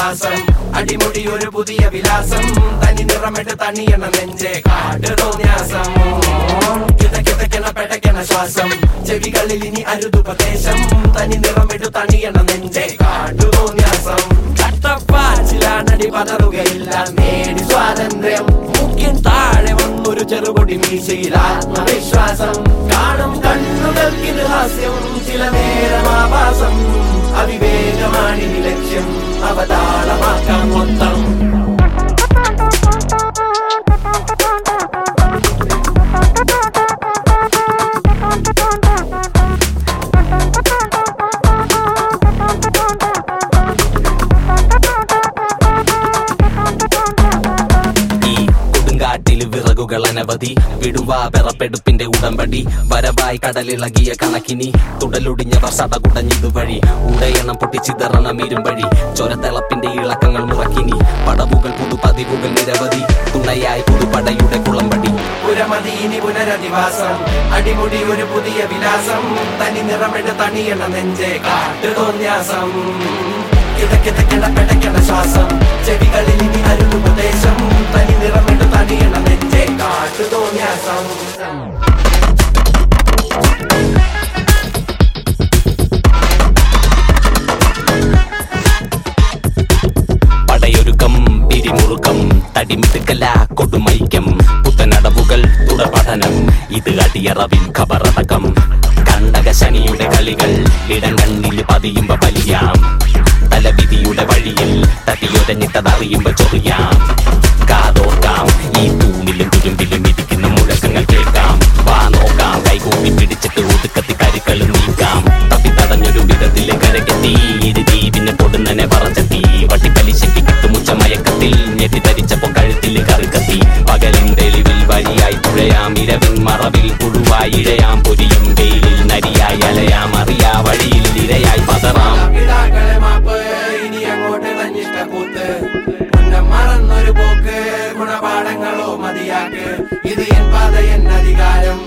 വിലാസം അടിമുടി ഒരു പുതിയ വിലാസം തനി നിറമിട്ട് തണിയണ നെഞ്ചെ കാട്ട് തോന്യാസം കിതക്കിതക്കണ പെടക്കണ ശ്വാസം ചെവികളിൽ ഇനി അരുതുപദേശം തനി നിറമിട്ട് തണിയണ നെഞ്ചെ കാട്ടു തോന്യാസം ചട്ടപ്പാച്ചിലാണടി പതറുകയില്ല നേടി സ്വാതന്ത്ര്യം മുഖ്യൻ താഴെ വന്നൊരു ചെറുപൊടി മീശയിൽ ആത്മവിശ്വാസം കാണും കണ്ണുകൾക്കിത് ഹാസ്യം ചില നേരം ആഭാസം അവിവേകമാണിനി ലക്ഷ്യം അവതാളമാക്കാം മൊത്തം ഈ കൊടുങ്കാറ്റിൽ വിറകുകൾ അനവധി വിടുവാ വിറപ്പെടുപ്പിന്റെ ഉടമ്പടി വരവായി കടലിളകിയ കണക്കിനി തുടലൊടിഞ്ഞവർ സടകുടഞ്ഞിതുവഴി ഉടയണം പൊട്ടിച്ചിതറണം ഇരുമ്പഴി ചൊരത്തിളപ്പിന്റെ ഇളക്കങ്ങൾ മുറക്കിനി പടവുകൾ പുതുപതിവുകൾ നിരവധി തുണയായി പുതുപടയുടെ കുളമ്പടി പുരമതി ഇനി പുനരധിവാസം അടിമുടി ഒരു പുതിയ വിലാസം തനി നിറമിട്ട് തണിയണ നെഞ്ചെ കാട്ടു തോന്യാസം കിതക്കിതക്കണ പെടക്കണ ശ്വാസം ചെവികളിൽ ഇനി അരുതുപദേശം തനി നിറമിട്ട് തണിയണ നെഞ്ചെ കാട്ടു തോന്യാസം പടയൊരുക്കം പിരിമുറുക്കം തടിമിടുക്കല കൊടുമൈക്കം പുത്തനടവുകൾ തുടപഠനം ഇത് അടിയറവിൻ ഖബറടക്കം കണ്ടക ശനിയുടെ കളികൾ ഇടം കണ്ണിൽ പതിയുമ്പോ വലിയാം തലവിധിയുടെ വഴിയിൽ തട്ടിയൊരഞ്ഞിട്ടതറിയുമ്പോ ചൊറിയാം കാതോർക്കാം ഈ തൂണിലും തുരുമ്പിലും ഇരിക്കുന്ന മുഴക്കങ്ങൾ കേൾക്കാം വാ നോക്കാം കൈകൂപ്പി പിടിച്ചിട്ട് ഒതുക്കത്തി കരുക്കളും നീക്കാം തപ്പി തടഞ്ഞൊരു വിധത്തിലെ കരകെത്തി ഇരുതി പിന്നെ പൊടുന്നനെ പറച്ചെത്തി വട്ടിപ്പലിശയ്ക്ക് കിട്ടുമുച്ച മയക്കത്തിൽ ഞെട്ടി ധരിച്ചപ്പോ കഴുത്തിൽ കറുകത്തി പകലിൻ തെളിവിൽ വഴിയായി തുഴയാം ഇരവിൻ മറവിൽ പുഴുവായി ഇഴയാം പൊരിയും വെയിലിൽ നരിയായി അലയാം അറിയാ വഴിയിൽ ഇരയായി പതറാം പിതാക്കളെ മാപ്പ് ഇനി അങ്ങോട്ട് തന്നിട്ട കൂത്ത് മുന്നം മറന്നൊരു പോക്ക് ഗുണപാഠങ്ങളോ മതിയാക്ക് ഇത് എൻ പാത എൻ അധികാരം